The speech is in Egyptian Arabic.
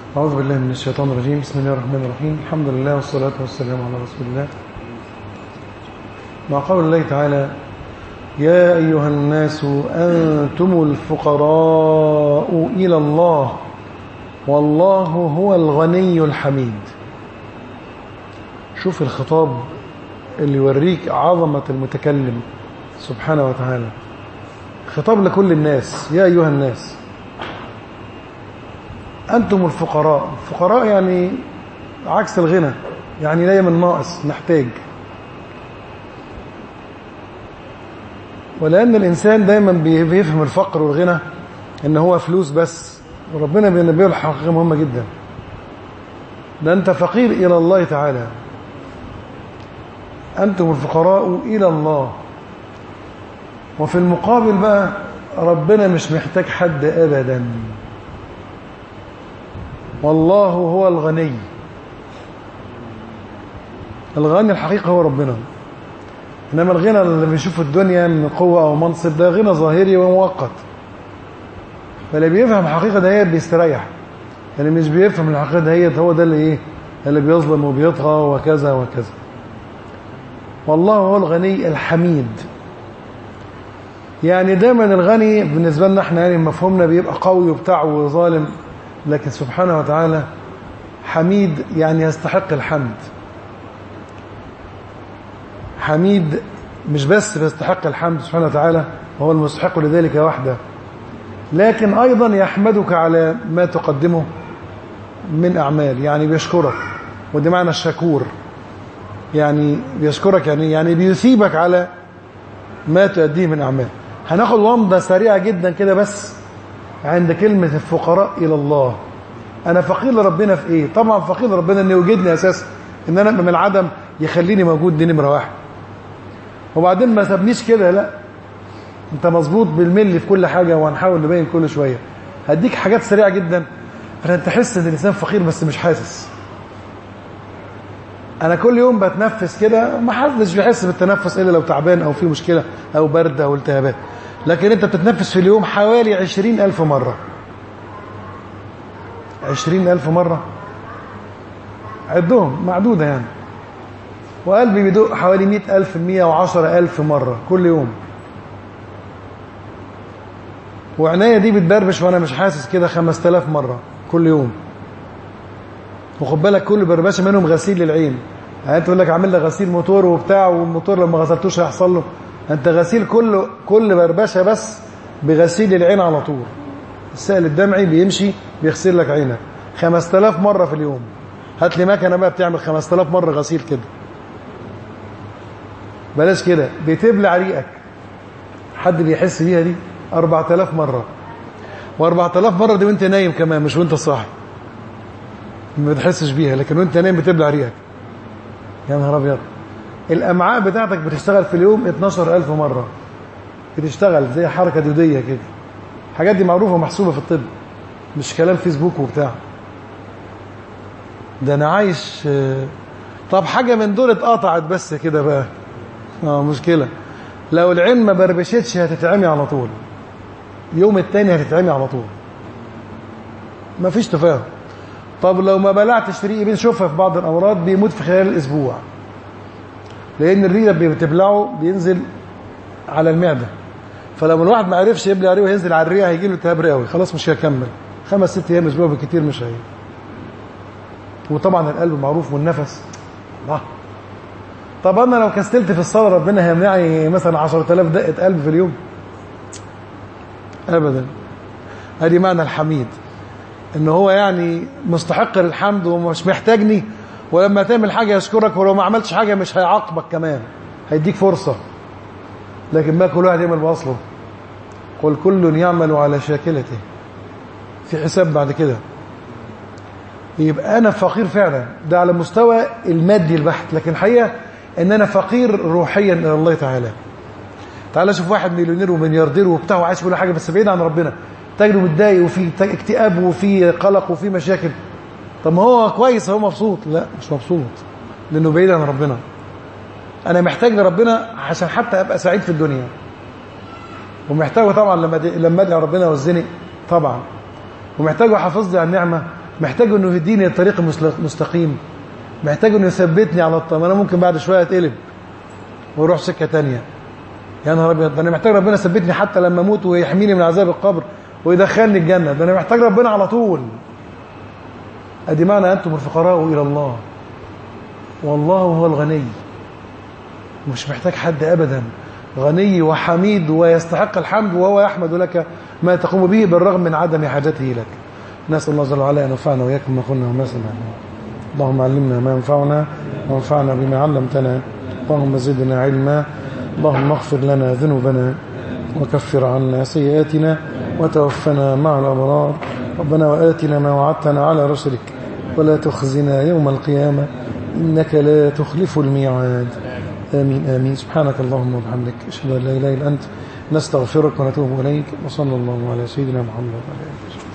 أعوذ بالله من الشيطان الرجيم بسم الله الرحمن الرحيم الحمد لله والصلاة والسلام على رسول الله مع قول الله تعالى يا أيها الناس أنتم الفقراء إلى الله والله هو الغني الحميد شوف الخطاب اللي يوريك عظمة المتكلم سبحانه وتعالى خطاب لكل الناس يا أيها الناس أنتم الفقراء الفقراء يعني عكس الغنى يعني دايما ناقص محتاج ولأن الإنسان دايما بيفهم الفقر والغنى إن هو فلوس بس وربنا بينبيه الحقيقة مهمة جدا ده أنت فقير إلى الله تعالى أنتم الفقراء إلى الله وفي المقابل بقى ربنا مش محتاج حد أبدا والله هو الغني الغني الحقيقة هو ربنا إنما الغنى اللي بنشوفه الدنيا من قوة أو منصب ده غنى ظاهري ومؤقت فاللي بيفهم الحقيقة دهيت بيستريح اللي مش بيفهم الحقيقة دهيت هو ده اللي إيه اللي بيظلم وبيطغى وكذا وكذا والله هو الغني الحميد يعني دايما الغني بالنسبة لنا احنا يعني مفهومنا بيبقى قوي وبتاع وظالم لكن سبحانه وتعالى حميد يعني يستحق الحمد حميد مش بس بيستحق الحمد سبحانه وتعالى وهو المستحق لذلك وحده لكن أيضا يحمدك على ما تقدمه من أعمال يعني بيشكرك ودي معنى الشكور يعني بيشكرك يعني يعني بيثيبك على ما تؤديه من أعمال هناخد ومضة سريعة جدا كده بس عند كلمة الفقراء إلى الله أنا فقير لربنا في إيه طبعا فقير لربنا أن يوجدني أساسا إن أنا من العدم يخليني موجود دي نمرة واحد وبعدين ما سابنيش كده لا انت مظبوط بالملي في كل حاجة وهنحاول نبين كل شوية هديك حاجات سريعة جدا عشان تحس ان الانسان فقير بس مش حاسس انا كل يوم بتنفس كده ما حدش بيحس بالتنفس الا لو تعبان او في مشكلة او برد او التهابات لكن انت بتتنفس في اليوم حوالي عشرين الف مرة عشرين الف مرة عدهم معدودة يعني وقلبي بيدق حوالي مئة ألف مئة وعشرة ألف مرة كل يوم وعناية دي بتبربش وأنا مش حاسس كده خمس تلاف مرة كل يوم وخد بالك كل بربشة منهم غسيل للعين يعني انت تقول لك عامل لك غسيل موتور وبتاع والموتور لما غسلتوش هيحصل له انت غسيل كل كل بربشه بس بغسيل العين على طول السائل الدمعي بيمشي بيغسل لك عينك 5000 مره في اليوم هات لي مكنه بقى بتعمل 5000 مره غسيل كده بلاش كده بتبلع ريقك حد بيحس بيها دي 4000 مره و4000 مره دي وانت نايم كمان مش وانت صاحي ما بتحسش بيها لكن وانت نايم بتبلع ريقك يا نهار ابيض الامعاء بتاعتك بتشتغل في اليوم 12000 مره بتشتغل زي حركه دوديه كده الحاجات دي معروفه ومحسوبه في الطب مش كلام فيسبوك وبتاع ده انا عايش طب حاجه من دول اتقطعت بس كده بقى اه مشكله لو العين ما بربشتش هتتعمي على طول يوم التاني هتتعمي على طول مفيش تفاهم طب لو ما بلعتش ريقي بنشوفها في بعض الامراض بيموت في خلال الاسبوع لان الريق بتبلعه بينزل على المعده فلو الواحد ما عرفش يبلع ريقه وينزل على الريق هيجي له التهاب رئوي خلاص مش هيكمل خمس ست ايام اسبوع بالكتير مش هي وطبعا القلب معروف والنفس الله طب انا لو كسلت في الصلاه ربنا هيمنعني مثلا 10000 دقه قلب في اليوم ابدا ادي معنى الحميد ان هو يعني مستحق للحمد ومش محتاجني ولما تعمل حاجه يشكرك ولو ما عملتش حاجه مش هيعاقبك كمان هيديك فرصه لكن ما كل واحد يعمل باصله قل كل يعمل على شاكلته في حساب بعد كده يبقى انا فقير فعلا ده على مستوى المادي البحت لكن الحقيقه ان انا فقير روحيا الى الله تعالى تعالى شوف واحد مليونير وملياردير وبتاع وعايش كل حاجه بس بعيد عن ربنا تجده متضايق وفي اكتئاب وفي قلق وفي مشاكل طب ما هو كويس هو مبسوط لا مش مبسوط لانه بعيد عن ربنا انا محتاج لربنا عشان حتى ابقى سعيد في الدنيا ومحتاجه طبعا لما لما ادعي ربنا يوزني طبعا ومحتاجه يحافظ لي على النعمه محتاج انه يهديني الطريق المستقيم محتاج انه يثبتني على الطريق انا ممكن بعد شويه اتقلب واروح سكه تانية يا نهار ابيض ده انا محتاج ربنا يثبتني حتى لما اموت ويحميني من عذاب القبر ويدخلني الجنه ده انا محتاج ربنا على طول ادي معنى انتم الفقراء الى الله والله هو الغني مش محتاج حد ابدا غني وحميد ويستحق الحمد وهو يحمد لك ما تقوم به بالرغم من عدم حاجته لك نسال الله جل وعلا ان ينفعنا واياكم ما قلنا وما سمعنا اللهم علمنا ما ينفعنا وانفعنا بما علمتنا اللهم زدنا علما اللهم اغفر لنا ذنوبنا وكفر عنا سيئاتنا وتوفنا مع الأبرار ربنا وآتنا ما وعدتنا على رسلك ولا تخزنا يوم القيامة إنك لا تخلف الميعاد آمين آمين سبحانك اللهم وبحمدك أشهد أن لا إله إلا أنت نستغفرك ونتوب إليك وصلى الله على سيدنا محمد وعلى آله وسلم